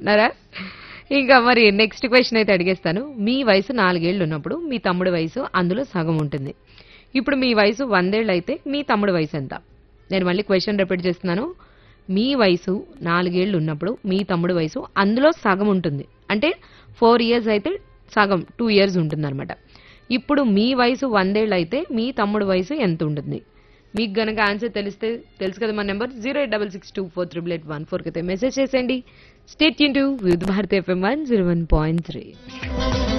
అనుకుంటున్నారా ఇంకా మరి నెక్స్ట్ క్వశ్చన్ అయితే అడిగేస్తాను మీ వయసు నాలుగేళ్లు ఉన్నప్పుడు మీ తమ్ముడి వయసు అందులో సగం ఉంటుంది ఇప్పుడు మీ వయసు వందేళ్ళు అయితే మీ తమ్ముడి వయసు ఎంత నేను మళ్ళీ క్వశ్చన్ రిపీట్ చేస్తున్నాను మీ వయసు నాలుగేళ్లు ఉన్నప్పుడు మీ తమ్ముడి వయసు అందులో సగం ఉంటుంది అంటే ఫోర్ ఇయర్స్ అయితే సగం టూ ఇయర్స్ ఉంటుంది ఇప్పుడు మీ వయసు వందేళ్ళు అయితే మీ తమ్ముడు వయసు ఎంత ఉంటుంది మీకు గనక ఆన్సర్ తెలిస్తే తెలుసు కదా మన number zero eight double six two four triple eight one ఫోర్కి అయితే మెసేజ్ చేసేయండి stay tuned Vividh Bharati FM one zero one point three